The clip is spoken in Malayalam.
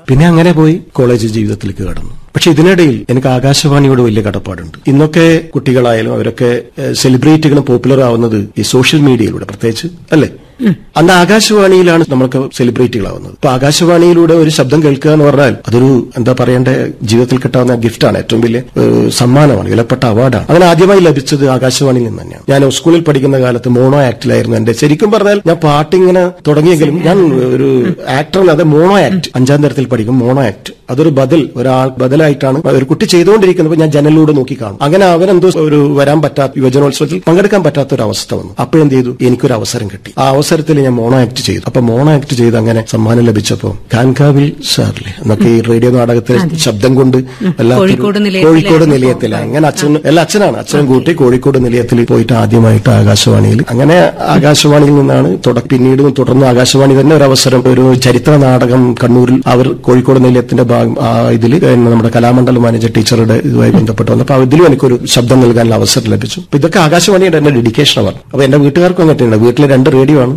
പിന്നെ അങ്ങനെ പോയി കോളേജ് ജീവിതത്തിലേക്ക് കടന്നു പക്ഷെ ഇതിനിടയിൽ എനിക്ക് ആകാശവാണിയോട് വലിയ കടപ്പാടുണ്ട് ഇന്നൊക്കെ കുട്ടികളായാലും അവരൊക്കെ സെലിബ്രിറ്റികളും പോപ്പുലർ ആവുന്നത് ഈ സോഷ്യൽ മീഡിയയിലൂടെ പ്രത്യേകിച്ച് അല്ലേ അന്ന് ആകാശവാണിയിലാണ് നമ്മൾക്ക് സെലിബ്രിറ്റികളാവുന്നത് ഇപ്പൊ ആകാശവാണിയിലൂടെ ഒരു ശബ്ദം കേൾക്കുക എന്ന് പറഞ്ഞാൽ അതൊരു എന്താ പറയേണ്ട ജീവിതത്തിൽ കിട്ടാവുന്ന ഗിഫ്റ്റാണ് ഏറ്റവും വലിയ ഏഹ്, സമ്മാനമാണ് വിലപ്പെട്ട അവാർഡാണ് അങ്ങനെ ആദ്യമായി ലഭിച്ചത് ആകാശവാണിയിൽ നിന്ന് തന്നെയാണ് ഞാൻ സ്കൂളിൽ പഠിക്കുന്ന കാലത്ത് മോണോ ആക്ടിലായിരുന്നു എന്റെ ശരിക്കും പറഞ്ഞാൽ ഞാൻ പാട്ടിങ്ങനെ തുടങ്ങിയെങ്കിലും ഞാൻ ഒരു ആക്ടർ അത് മോണോ ആക്ട് അഞ്ചാം തരത്തിൽ പഠിക്കും മോണോ ആക്ട് അതൊരു ബദൽ ഒരാൾ ബദലായിട്ടാണ് ഒരു കുട്ടി ചെയ്തുകൊണ്ടിരിക്കുന്നത് ഞാൻ ജനലിലൂടെ നോക്കി കാണും അങ്ങനെ അവനെന്തോ ഒരു വരാൻ പറ്റാത്ത യുവജനോത്സവത്തിൽ പങ്കെടുക്കാൻ പറ്റാത്ത ഒരു അവസ്ഥ വന്നു അപ്പോഴെന്ത് ചെയ്തു എനിക്കൊരു അവസരം കിട്ടി ആ അവസരത്തിൽ ഞാൻ മോണോ ആക്ട് ചെയ്തു അപ്പൊ മോണോ ആക്ട് ചെയ്ത് അങ്ങനെ സമ്മാനം ലഭിച്ചപ്പോ കാൻകാവിൽ സാറിലെ എന്നൊക്കെ ഈ റേഡിയോ നാടകത്തിലെ ശബ്ദം കൊണ്ട് വല്ലാത്തൊരു- കോഴിക്കോട് നിലയത്തിലെ കോഴിക്കോട് നിലയത്തിൽ അങ്ങനെ അച്ഛൻ എല്ലാ അച്ഛനാണ് അച്ഛനും കൂട്ടി കോഴിക്കോട് നിലയത്തിൽ പോയിട്ട് ആദ്യമായിട്ട് ആകാശവാണിയിൽ അങ്ങനെ ആകാശവാണിയിൽ നിന്നാണ് തുട- പിന്നീട് തുടർന്ന് ആകാശവാണി തന്നെ ഒരു അവസരം ഒരു ചരിത്ര നാടകം കണ്ണൂരിൽ അവർ കോഴിക്കോട് നിലയത്തിന്റെ ഭാഗം ആ ഇതിൽ നമ്മുടെ കലാമണ്ഡലം മാനേജർ ടീച്ചറുടെ ഇതുമായി ബന്ധപ്പെട്ട് വന്നപ്പോൾ ഇതിലും എനിക്കൊരു ശബ്ദം നൽകാനുള്ള അവസരം ലഭിച്ചു അപ്പൊ ഇതൊക്കെ ആകാശവാണിയുടെ എന്റെ ഡെഡിക്കേഷനാണ് അപ്പൊ എന്റെ വീട്ടുകാർക്കും അങ്ങനെ തന്നെയാണ് വീട്ടിലെ രണ്ട് റേഡിയോ ആണ്